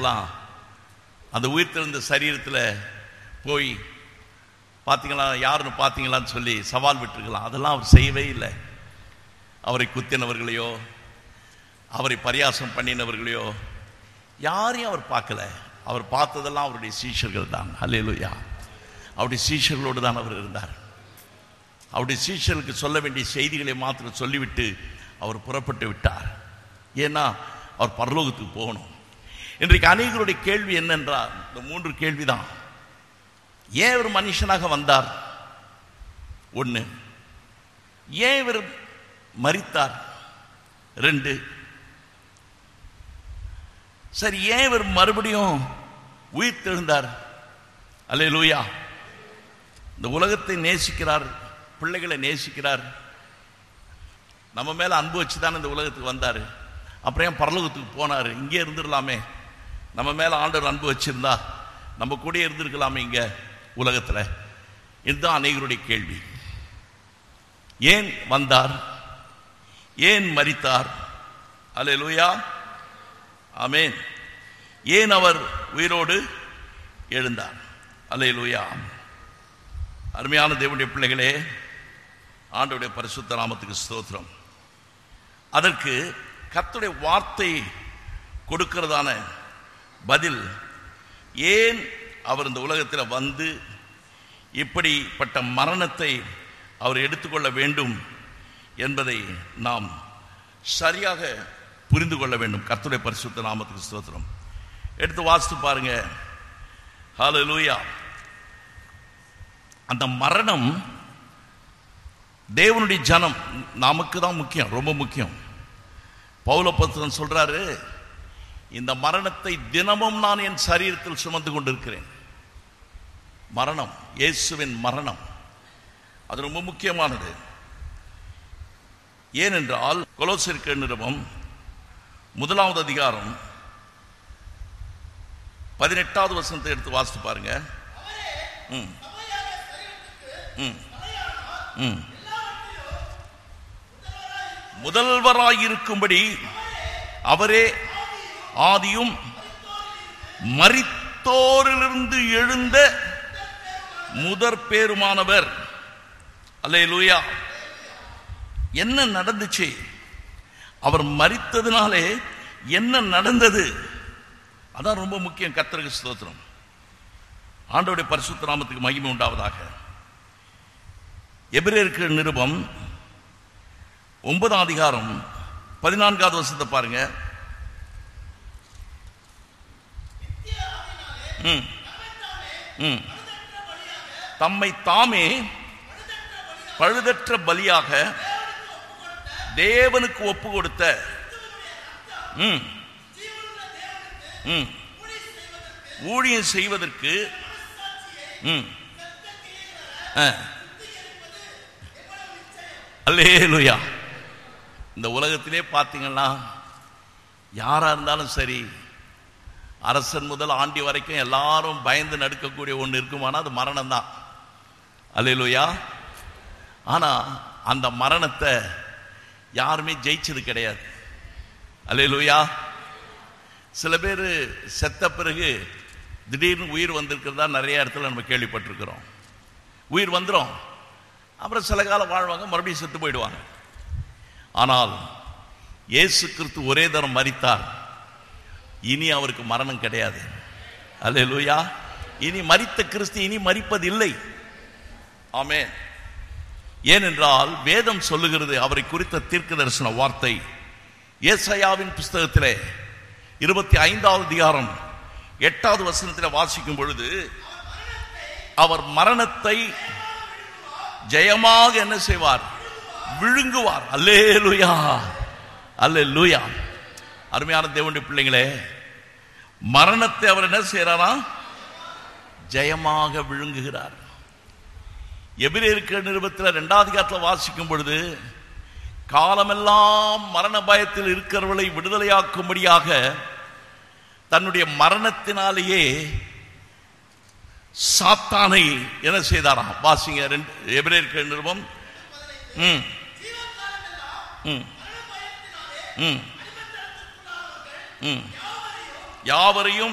சீஷர்கள்லாம் அந்த உயிர்த்தெழுந்த சரீரத்தில் போய் பார்த்தீங்களா யாருன்னு பார்த்தீங்களான்னு சொல்லி சவால் விட்டுருக்கலாம் அதெல்லாம் அவர் செய்யவே இல்லை அவரை குத்தினவர்களையோ அவரை பரியாசம் பண்ணினவர்களையோ யாரையும் அவர் பார்க்கல அவர் பார்த்ததெல்லாம் அவருடைய சீஷர்கள் தான் அல்லேலூயா அவருடைய சீஷர்களோடு தான் அவர் இருந்தார் அவருடைய சீஷர்களுக்கு சொல்ல வேண்டிய செய்திகளை மாத்திரம் சொல்லிவிட்டு அவர் புறப்பட்டு விட்டார் ஏன்னா அவர் பரலோகத்துக்கு போகணும் இன்றைக்கு அநேகருடைய கேள்வி என்னென்றால் இந்த மூன்று கேள்விதான் ஏன் ஒரு மனுஷனாக வந்தார் ஒன்று ஏன் இவர் மரித்தார் ரெண்டு சரி ஏன் இவர் மறுபடியும் உயிர் தெழுந்தார் அல்லே லூயா இந்த உலகத்தை நேசிக்கிறார் பிள்ளைகளை நேசிக்கிறார் நம்ம மேல அன்பு வச்சு தானே இந்த உலகத்துக்கு வந்தார் அப்புறம் ஏன் பரலோகத்துக்கு போனார் இங்கே இருந்துடலாமே நம்ம மேல ஆண்டவர் அன்பு வச்சிருந்தா நம்ம கூட இருந்திருக்கலாமே இங்க உலகத்துல இதுதான் அநேகருடைய கேள்வி ஏன் வந்தார் ஏன் மரித்தார் அல்லே லூயா ஆமேன் ஏன் அவர் உயிரோடு எழுந்தார் அல்லே லூயா அருமையான தேவனுடைய பிள்ளைகளே ஆண்டவுடைய பரிசுத்த நாமத்துக்கு ஸ்தோத்திரம் அதற்கு கர்த்தருடைய வார்த்தை கொடுக்கிறதான பதில் ஏன் அவர் இந்த உலகத்தில் வந்து இப்படிப்பட்ட மரணத்தை அவர் எடுத்துக்கொள்ள வேண்டும் என்பதை நாம் சரியாக புரிந்து கொள்ள வேண்டும் கர்த்தருடைய பரிசுத்த நாமத்துக்கு ஸ்தோத்திரம் எடுத்து வாசித்து பாருங்க ஹalleluya அந்த மரணம் தேவனுடைய ஜனம் நமக்கு தான் முக்கியம் ரொம்ப முக்கியம் பௌலபத்திரன் சொல்றாரு இந்த மரணத்தை தினமும் நான் என் சரீரத்தில் சுமந்து கொண்டிருக்கிறேன் மரணம் இயேசுவின் மரணம் அது ரொம்ப முக்கியமானது ஏனென்றால் கொலோசிற்கு நிறுவம் முதலாவது அதிகாரம் பதினெட்டாவது வசனத்தை எடுத்து வாசித்து பாருங்க ம் ம் ம் முதல்வராயிருக்கும்படி அவரே ஆதியும் மரித்தோரிலிருந்து எழுந்த முதற் பேருமானவர் அல்லே லூயா என்ன நடந்துச்சு அவர் மரித்ததுனாலே என்ன நடந்தது அதான் ரொம்ப முக்கியம் கர்த்தருக்கு ஸ்தோத்திரம் ஆண்டோடைய பரிசுத்த நாமத்துக்கு மகிமை உண்டாவதாக எபிரேற்கு நிருபம் ஒன்பதாம் அதிகாரம் பதினான்காவது வருஷத்தை பாருங்க ம் ம் தம்மை தாமே பழுதற்ற பலியாக தேவனுக்கு ஒப்பு கொடுத்த ம் ம் ஊழியம் செய்வதற்கு ம் ஆ அல்லேலுயா இந்த உலகத்திலே பார்த்தீங்கன்னா யாரா இருந்தாலும் சரி அரசன் முதல் ஆண்டி வரைக்கும் எல்லாரும் பயந்து நடுக்கக்கூடிய ஒன்று இருக்குமானா அது மரணம் தான் அல்லேலுயா ஆனா அந்த மரணத்தை யாருமே ஜெயிச்சது கிடையாது அல்லேலுயா சில பேர் செத்த பிறகு திடீர்னு உயிர் வந்திருக்கிறதா நிறைய இடத்துல நம்ம கேள்விப்பட்டிருக்கிறோம் உயிர் வந்துடும் அப்புறம் சில காலம் வாழ்வாங்க மறுபடியும் செத்து போயிடுவாங்க ஆனால் இயேசு கிறிஸ்து ஒரே தரம் மரித்தார் இனி அவருக்கு மரணம் கிடையாது அல்லேலூயா இனி மரித்த கிறிஸ்து இனி மரிப்பதில்லை ஆமே ஏனென்றால் வேதம் சொல்லுகிறது அவரை குறித்த தீர்க்க தரிசன வார்த்தை ஏசாயாவின் புஸ்தகத்திலே இருபத்தி ஐந்தாவது அதிகாரம் எட்டாவது வசனத்தில் வாசிக்கும் பொழுது அவர் மரணத்தை ஜெயமாக என்ன செய்வார் விழுங்குவார் அல்லே லூயா அல்லே லூயா அருமையான தேவனுடைய பிள்ளைங்களே மரணத்தை அவர் என்ன செய்யறாரா ஜெயமாக விழுங்குகிறார் எபிரேற்க நிருபத்தில் ரெண்டாவது காலத்தில் வாசிக்கும் பொழுது காலமெல்லாம் மரண பயத்தில் இருக்கிறவர்களை விடுதலையாக்கும்படியாக தன்னுடைய மரணத்தினாலேயே சாத்தானை என்ன செய்தாராம் வாசிங்க ரெண்டு எபிரேற்க நிருபம் ம் ம் ம் ம் யாவரையும்